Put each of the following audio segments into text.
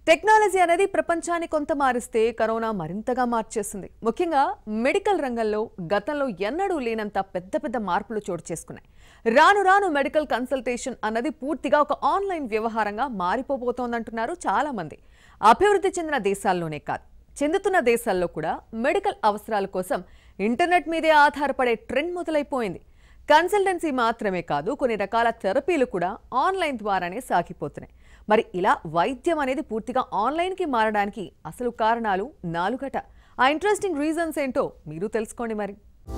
technology అనేది ప్రపంచాన్ని కొంత మారిస్తే కరోనా మరింతగా మార్చేసింది ముఖ్యంగా మెడికల్ రంగంలో గతంలో ఎన్నడూ లేనంత పెద్ద పెద్ద మార్పులు చోటు చేసుకున్నాయి రాను రాను మెడికల్ కన్సల్టేషన్ అన్నది పూర్తిగా ఒక ఆన్లైన్ వ్యవహారంగా మారిపోబోతోందంటున్నారు చాలా మంది అభివృద్ధి చెందిన దేశాల్లోనే కాదు చెందుతున్న దేశాల్లో కూడా మెడికల్ అవసరాల కోసం ఇంటర్నెట్ మీదే ఆధారపడే ట్రెండ్ మొదలైపోయింది కన్సల్టెన్సీ మాత్రమే కాదు కొన్ని రకాల థెరపీలు కూడా ఆన్లైన్ ద్వారానే సాగిపోతున్నాయి మరి ఇలా వైద్యం అనేది పూర్తిగా ఆన్లైన్కి మారడానికి అసలు కారణాలు నాలుగట ఆ ఇంట్రెస్టింగ్ రీజన్స్ ఏంటో మీరు తెలుసుకోండి మరి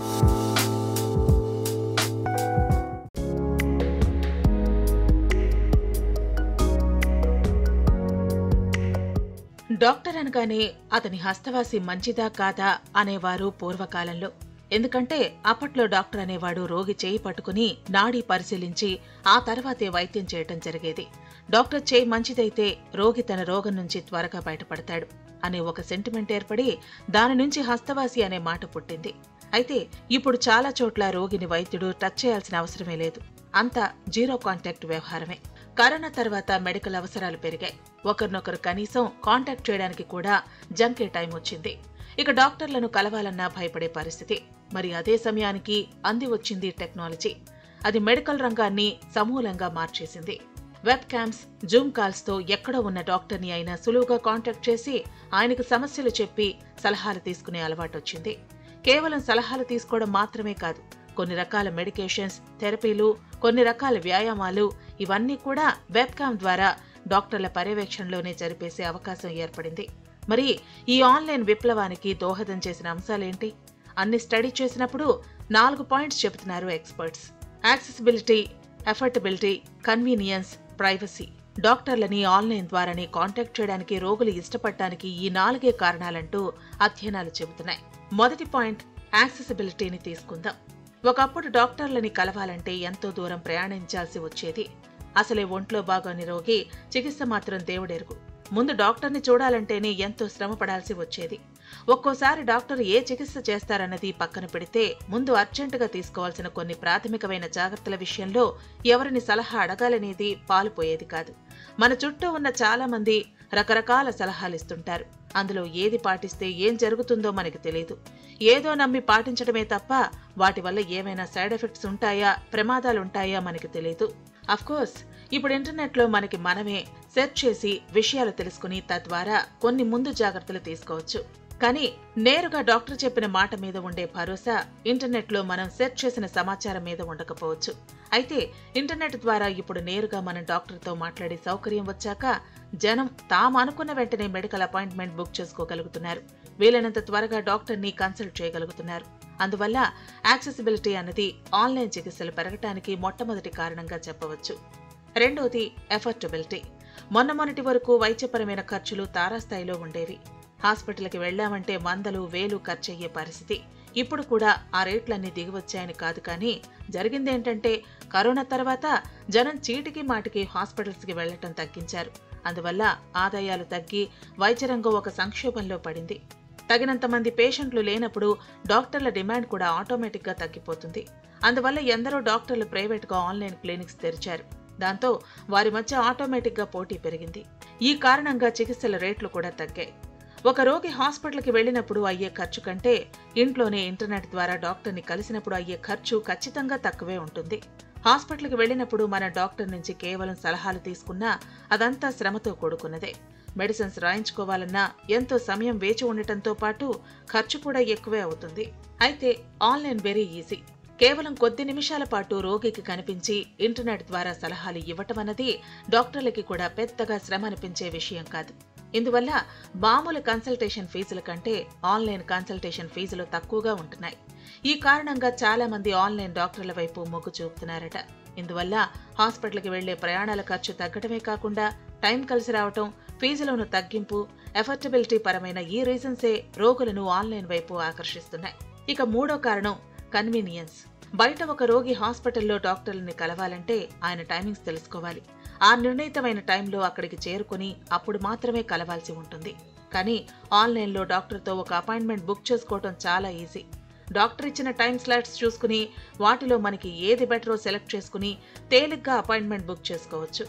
డాక్టర్ అనగానే అతని హస్తవాసి మంచిదా కాదా అనేవారు పూర్వకాలంలో ఎందుకంటే అప్పట్లో డాక్టర్ అనేవాడు రోగి చేయి పట్టుకుని నాడీ పరిశీలించి ఆ తర్వాతే వైద్యం చేయటం జరిగేది డాక్టర్ చేయి మంచిదైతే రోగి తన రోగం నుంచి త్వరగా బయటపడతాడు అనే ఒక సెంటిమెంట్ ఏర్పడి దాని నుంచి హస్తవాసి అనే మాట పుట్టింది అయితే ఇప్పుడు చాలా చోట్ల రోగిని వైద్యుడు టచ్ చేయాల్సిన అవసరమే లేదు అంతా జీరో కాంటాక్ట్ వ్యవహారమే కరోనా తర్వాత మెడికల్ అవసరాలు పెరిగాయి ఒకరినొకరు కనీసం కాంటాక్ట్ చేయడానికి కూడా జంకే టైం వచ్చింది ఇక డాక్టర్లను కలవాలన్నా భయపడే పరిస్థితి మరి అదే సమయానికి అంది వచ్చింది టెక్నాలజీ అది మెడికల్ రంగాన్ని సమూలంగా మార్చేసింది వెబ్ క్యామ్స్ జూమ్ కాల్స్ తో ఎక్కడో ఉన్న డాక్టర్ని అయినా సులువుగా కాంటాక్ట్ చేసి ఆయనకు సమస్యలు చెప్పి సలహాలు తీసుకునే అలవాటు వచ్చింది కేవలం సలహాలు తీసుకోవడం మాత్రమే కాదు కొన్ని రకాల మెడికేషన్స్ థెరపీలు కొన్ని రకాల వ్యాయామాలు ఇవన్నీ కూడా వెబ్కామ్ ద్వారా డాక్టర్ల పర్యవేక్షణలోనే జరిపేసే అవకాశం ఏర్పడింది మరి ఈ ఆన్లైన్ విప్లవానికి దోహదం చేసిన అంశాలేంటి అన్ని స్టడీ చేసినప్పుడు నాలుగు పాయింట్స్ చెబుతున్నారు experts accessibility affordability convenience privacy డాక్టర్లని ఆన్లైన్ ద్వారానే కాంటాక్ట్ చేయడానికి రోగులు ఇష్టపడటానికి ఈ నాలుగే కారణాలంటూ అధ్యయనాలు చెబుతున్నాయి మొదటి పాయింట్ యాక్సెసిబిలిటీని తీసుకుందాం ఒకప్పుడు డాక్టర్లని కలవాలంటే ఎంతో దూరం ప్రయాణించాల్సి వచ్చేది అసలే ఒంట్లో బాగోని రోగి చికిత్స మాత్రం దేవుడెరుగు ముందు డాక్టర్ని చూడాలంటేనే ఎంతో శ్రమ పడాల్సి వచ్చేది ఒక్కోసారి డాక్టర్ ఏ చికిత్స చేస్తారన్నది పక్కన పెడితే ముందు అర్జెంటుగా తీసుకోవాల్సిన కొన్ని ప్రాథమికమైన జాగ్రత్తల విషయంలో ఎవరిని సలహా అడగాలనేది పాలుపోయేది కాదు మన చుట్టూ ఉన్న చాలా మంది రకరకాల సలహాలు ఇస్తుంటారు అందులో ఏది పాటిస్తే ఏం జరుగుతుందో మనకి తెలియదు ఏదో నమ్మి పాటించడమే తప్ప వాటి వల్ల ఏమైనా సైడ్ ఎఫెక్ట్స్ ఉంటాయా ప్రమాదాలుంటాయా మనకి తెలియదు కోర్స్ ఇప్పుడు ఇంటర్నెట్లో మనకి మనమే సెర్చ్ చేసి విషయాలు తెలుసుకుని తద్వారా కొన్ని ముందు జాగ్రత్తలు తీసుకోవచ్చు కానీ నేరుగా డాక్టర్ చెప్పిన మాట మీద ఉండే భరోసా ఇంటర్నెట్లో మనం సెర్చ్ చేసిన సమాచారం మీద ఉండకపోవచ్చు అయితే ఇంటర్నెట్ ద్వారా ఇప్పుడు నేరుగా మనం డాక్టర్తో మాట్లాడే సౌకర్యం వచ్చాక జనం తాము అనుకున్న వెంటనే మెడికల్ అపాయింట్మెంట్ బుక్ చేసుకోగలుగుతున్నారు వీలైనంత త్వరగా డాక్టర్ని కన్సల్ట్ చేయగలుగుతున్నారు అందువల్ల యాక్సెసిబిలిటీ అన్నది ఆన్లైన్ చికిత్సలు పెరగటానికి మొట్టమొదటి కారణంగా చెప్పవచ్చు రెండోది ఎఫర్టబిలిటీ మొన్న మొన్నటి వరకు వైద్యపరమైన ఖర్చులు తారాస్థాయిలో ఉండేవి హాస్పిటల్కి వెళ్లామంటే వందలు వేలు ఖర్చయ్యే పరిస్థితి ఇప్పుడు కూడా ఆ రేట్లన్నీ దిగివచ్చాయని కాదు కానీ జరిగిందేంటంటే కరోనా తర్వాత జనం చీటికి మాటికి హాస్పిటల్స్కి వెళ్లటం తగ్గించారు అందువల్ల ఆదాయాలు తగ్గి వైద్యరంగం ఒక సంక్షోభంలో పడింది తగినంత మంది పేషెంట్లు లేనప్పుడు డాక్టర్ల డిమాండ్ కూడా ఆటోమేటిక్గా తగ్గిపోతుంది అందువల్ల ఎందరో డాక్టర్లు ప్రైవేట్గా ఆన్లైన్ క్లినిక్స్ తెరిచారు దాంతో వారి మధ్య ఆటోమేటిక్గా పోటీ పెరిగింది ఈ కారణంగా చికిత్సల రేట్లు కూడా తగ్గాయి ఒక రోగి హాస్పిటల్కి వెళ్ళినప్పుడు అయ్యే ఖర్చు కంటే ఇంట్లోనే ఇంటర్నెట్ ద్వారా డాక్టర్ని కలిసినప్పుడు అయ్యే ఖర్చు ఖచ్చితంగా తక్కువే ఉంటుంది హాస్పిటల్కి వెళ్ళినప్పుడు మన డాక్టర్ నుంచి కేవలం సలహాలు తీసుకున్నా అదంతా శ్రమతో కూడుకున్నదే మెడిసిన్స్ రాయించుకోవాలన్నా ఎంతో సమయం వేచి ఉండటంతో పాటు ఖర్చు కూడా ఎక్కువే అవుతుంది అయితే ఆన్లైన్ వెరీ ఈజీ కేవలం కొద్ది నిమిషాల పాటు రోగికి కనిపించి ఇంటర్నెట్ ద్వారా సలహాలు ఇవ్వటం అన్నది డాక్టర్లకి కూడా పెద్దగా శ్రమ అనిపించే విషయం కాదు ఇందువల్ల మామూలు కన్సల్టేషన్ ఫీజుల కంటే ఆన్లైన్ కన్సల్టేషన్ ఫీజులు తక్కువగా ఉంటున్నాయి ఈ కారణంగా చాలా మంది ఆన్లైన్ డాక్టర్ల వైపు మొగ్గు చూపుతున్నారట ఇందువల్ల హాస్పిటల్కి వెళ్లే ప్రయాణాల ఖర్చు తగ్గడమే కాకుండా టైం కలిసి రావటం ఫీజులోను తగ్గింపు ఎఫర్టబిలిటీ పరమైన ఈ రీజన్సే రోగులను ఆన్లైన్ వైపు ఆకర్షిస్తున్నాయి ఇక మూడో కారణం కన్వీనియన్స్ బయట ఒక రోగి హాస్పిటల్లో డాక్టర్లని కలవాలంటే ఆయన టైమింగ్స్ తెలుసుకోవాలి ఆ నిర్ణీతమైన టైంలో అక్కడికి చేరుకుని అప్పుడు మాత్రమే కలవాల్సి ఉంటుంది కానీ ఆన్లైన్లో డాక్టర్తో ఒక అపాయింట్మెంట్ బుక్ చేసుకోవటం చాలా ఈజీ డాక్టర్ ఇచ్చిన టైం స్లాట్స్ చూసుకుని వాటిలో మనకి ఏది బెటరో సెలెక్ట్ చేసుకుని తేలిగ్గా అపాయింట్మెంట్ బుక్ చేసుకోవచ్చు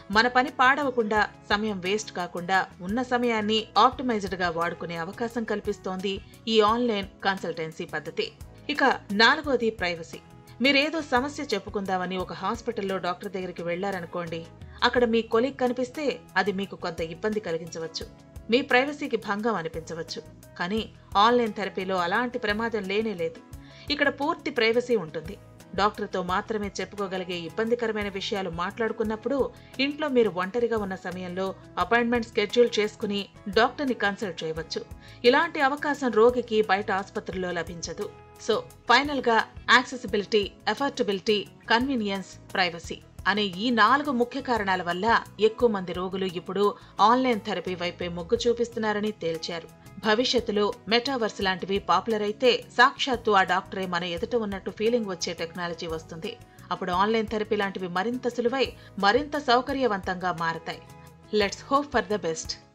మన పని పాడవకుండా సమయం వేస్ట్ కాకుండా ఉన్న సమయాన్ని ఆప్టిమైజ్డ్ గా వాడుకునే అవకాశం కల్పిస్తోంది ఈ ఆన్లైన్ కన్సల్టెన్సీ పద్ధతి ఇక నాలుగోది ప్రైవసీ మీరేదో సమస్య చెప్పుకుందామని ఒక హాస్పిటల్లో డాక్టర్ దగ్గరికి వెళ్లారనుకోండి అక్కడ మీ కొలీగ్ కనిపిస్తే అది మీకు కొంత ఇబ్బంది కలిగించవచ్చు మీ ప్రైవసీకి భంగం అనిపించవచ్చు కానీ ఆన్లైన్ థెరపీలో అలాంటి ప్రమాదం లేనే లేదు ఇక్కడ పూర్తి ప్రైవసీ ఉంటుంది డాక్టర్తో మాత్రమే చెప్పుకోగలిగే ఇబ్బందికరమైన విషయాలు మాట్లాడుకున్నప్పుడు ఇంట్లో మీరు ఒంటరిగా ఉన్న సమయంలో అపాయింట్మెంట్ స్కెడ్యూల్ చేసుకుని డాక్టర్ని కన్సల్ట్ చేయవచ్చు ఇలాంటి అవకాశం రోగికి బయట ఆసుపత్రిలో లభించదు సో ఫైనల్ గా యాక్సెసిబిలిటీ ఎఫర్టబిలిటీ కన్వీనియన్స్ ప్రైవసీ అనే ఈ నాలుగు ముఖ్య కారణాల వల్ల ఎక్కువ మంది రోగులు ఇప్పుడు ఆన్లైన్ థెరపీ వైపే మొగ్గు చూపిస్తున్నారని తేల్చారు భవిష్యత్తులో మెటావర్స్ లాంటివి పాపులర్ అయితే సాక్షాత్తు ఆ డాక్టరే మన ఎదుట ఉన్నట్టు ఫీలింగ్ వచ్చే టెక్నాలజీ వస్తుంది అప్పుడు ఆన్లైన్ థెరపీ లాంటివి మరింత సులువై మరింత సౌకర్యవంతంగా మారతాయి let's hope for the best